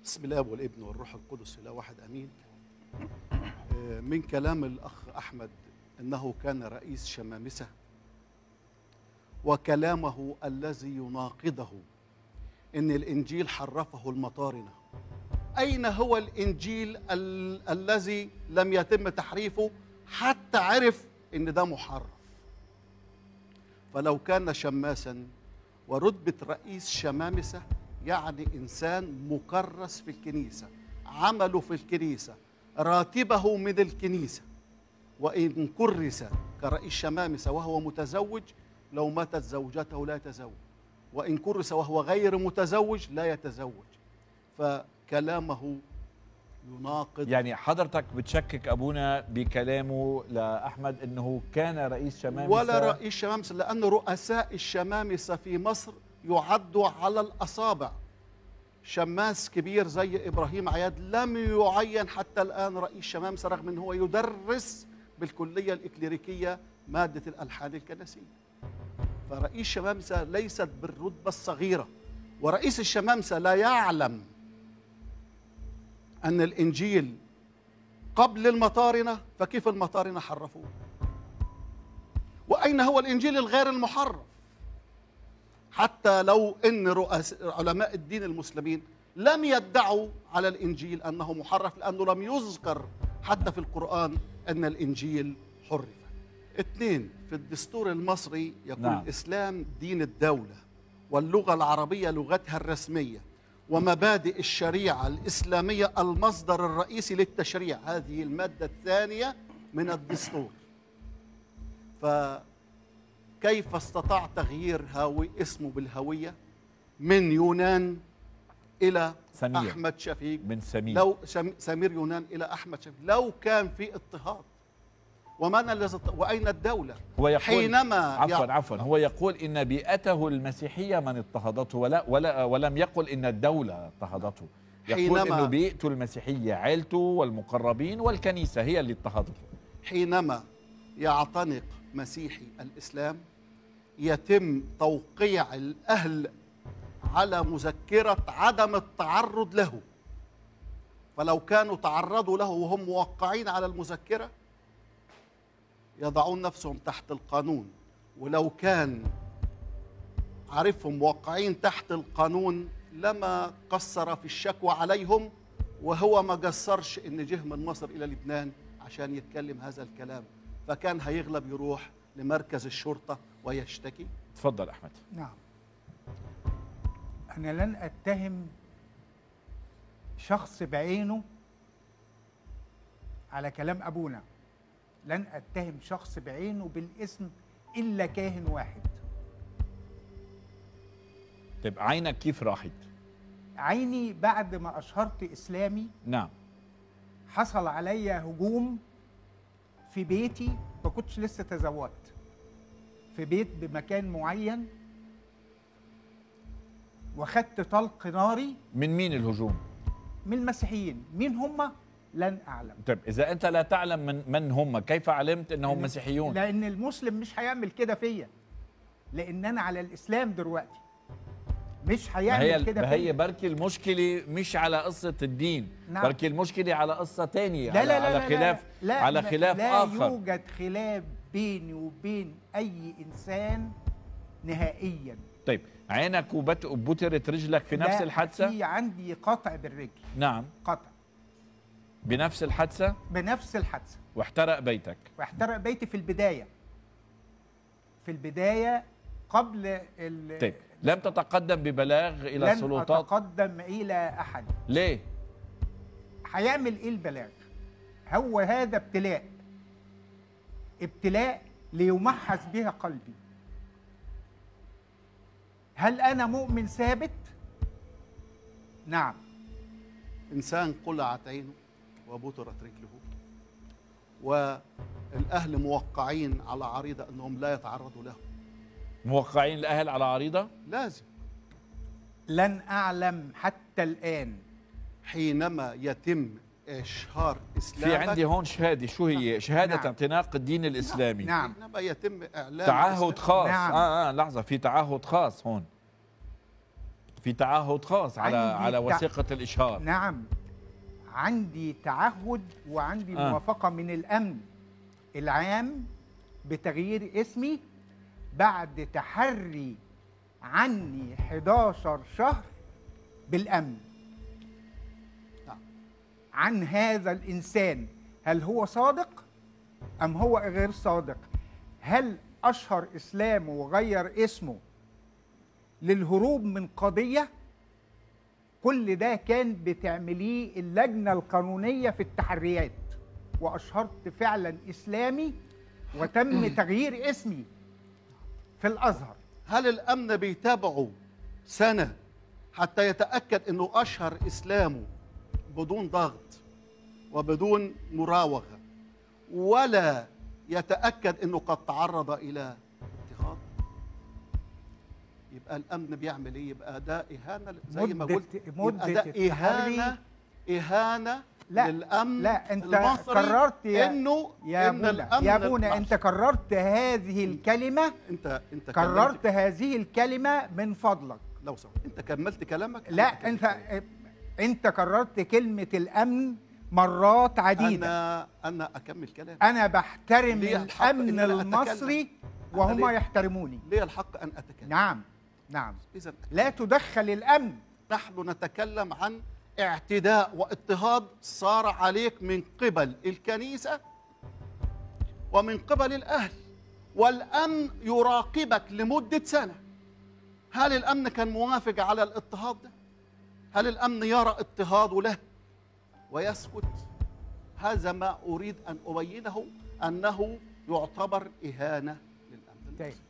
بسم الله والابن والروح القدس اله واحد امين آه، من كلام الاخ احمد انه كان رئيس شمامسه وكلامه الذي يناقضه ان الانجيل حرفه المطارنه اين هو الانجيل ال- الذي لم يتم تحريفه حتى عرف ان ده محرف فلو كان شماسا ورتبه رئيس شمامسه يعني انسان مكرس في الكنيسه عمله في الكنيسه راتبه من الكنيسه وان كرس كرئيس شمامسه وهو متزوج لو ماتت زوجته لا يتزوج وان كرس وهو غير متزوج لا يتزوج فكلامه يناقض يعني حضرتك بتشكك ابونا بكلامه لاحمد انه كان رئيس شمامسه ولا رئيس شمامسة لأن رؤساء الشمامسة في مصر يعدوا على الأصابع شماس كبير زي إبراهيم عياد لم يعين حتى الآن رئيس شمامسة رغم أنه هو يدرس بالكلية الإكليريكية مادة الألحان الكنسية فرئيس شمامسة ليست بالرتبة الصغيرة ورئيس الشمامسة لا يعلم أن الإنجيل قبل المطارنة فكيف المطارنة حرفوه واين هو الانجيل الغير المحرف حتى لو ان رؤساء علماء الدين المسلمين لم يدعوا على الانجيل انه محرف لانه لم يذكر حتى في القران ان الانجيل حرف اثنين في الدستور المصري يقول نعم. نعم. الاسلام دين الدوله واللغه العربيه لغتها الرسميه ومبادئ الشريعه الاسلاميه المصدر الرئيسي للتشريع هذه الماده الثانيه من الدستور فكيف استطاع تغيير هاوي اسمه بالهوية من يونان إلى سمير أحمد شفيق من سمير لو شم- سمير يونان إلى أحمد شفيق لو كان في اضطهاد ومن الذي اضط- وأين الدولة هو يقول حينما عفوا يع- عفوا هو يقول ان بيئته المسيحيه من اضطهدته ولا ولا ولم يقل ان الدوله اضطهدته يقول حينما- انه بيئته المسيحيه عيلته والمقربين والكنيسه هي اللي اضطهدته حينما يعتنق مسيحي الإسلام يتم توقيع الأهل على مذكرة عدم التعرض له فلو كانوا تعرضوا له وهم موقعين على المذكرة يضعون نفسهم تحت القانون ولو كان عارفهم موقعين تحت القانون لما قصر في الشكوى عليهم وهو ما قصرش ان جه من مصر الى لبنان عشان يتكلم هذا الكلام فكان هيغلب يروح لمركز الشرطه ويشتكي تفضل احمد نعم أنا لن أتهم شخص بعينه على كلام أبونا لن أتهم شخص بعينه بالاسم إلا كاهن واحد طيب عينك كيف راحت عيني بعد ما أشهرت إسلامي نعم حصل عليا هجوم في بيتي ما كنتش لسه تزوجت في بيت بمكان معين وخدت طلق ناري من مين الهجوم من المسيحيين مين هم لن اعلم طيب اذا انت لا تعلم من من هم كيف علمت انهم لأن- مسيحيون لان المسلم مش هيعمل كده فيا لان انا على الاسلام دلوقتي مش ما هيعمل هي كده ما هي فيا بركي المشكله مش على قصه الدين نعم. بركي المشكله على قصه تانية لا على, لا لا على لا خلاف لا على لا خلاف لا اخر يوجد خلاف بيني وبين اي انسان نهائيا طيب عينك وبت- وبترت رجلك في نفس لا، الحادثه في عندي قطع بالرجل نعم قطع بنفس الحادثه بنفس الحادثه واحترق بيتك واحترق بيتي في البدايه في البدايه قبل ال طيب لم تتقدم ببلاغ الى لن السلطات اتقدم الى احد ليه هيعمل ايه البلاغ هو هذا ابتلاء ابتلاء ليمحص بها قلبي هل انا مؤمن ثابت نعم انسان قلعت عينه وبترت رجله والاهل موقعين على عريضه انهم لا يتعرضوا له موقعين الاهل على عريضه لازم لن اعلم حتى الان حينما يتم اشهار في اسلامك عندي هون شهاده شو هي شهاده نعم. اعتناق الدين الاسلامي نعم حينما يتم اعلان تعهد الإسلام. خاص نعم. اه اه لحظه في تعهد خاص هون في تعهد خاص على عندي على تع- وثيقه الاشهار نعم عندي تعهد وعندي آه. موافقة من الأمن العام بتغيير اسمي بعد تحري عني 11 شهر بالأمن نعم. عن هذا الإنسان هل هو صادق أم هو غير صادق هل أشهر إسلامه وغير اسمه للهروب من قضية كل ده كان بتعمليه اللجنة القانونية في التحريات وأشهرت فعلا إسلامي وتم تغيير اسمي في الأزهر هل الامن بيتابعه سنه حتى يتاكد انه اشهر اسلامه بدون ضغط وبدون مراوغه ولا يتاكد انه قد تعرض الى اضطهاد يبقى الامن بيعمل ايه يبقى ده اهانه زي ما مدة- قلت يبقى مدة ده التحري- اهانه اهانه لا، للامن لا، أنت المصري قررت يا- انه يا ان بونا الامن يا بونا معلش، أنت كررت هذه الكلمة انت انت كررت كملت هذه الكلمة من فضلك لو سمحت انت كملت كلامك أنا لا كملت أنت كلامي. أنت كررت كلمة الأمن مرات عديدة انا انا اكمل كلامي أنا بحترم لي الحق الأمن إن أنا أتكلم. المصري أنا وهم لي- يحترموني لي الحق ان اتكلم نعم نعم اذا لا تدخل الأمن نحن نتكلم عن اعتداء واضطهاد صار عليك من قبل الكنيسه ومن قبل الاهل والامن يراقبك لمده سنه هل الامن كان موافق على الاضطهاد ده هل الامن يرى اضطهاد له ويسكت هذا ما اريد ان ابينه انه يعتبر اهانه للامن طيب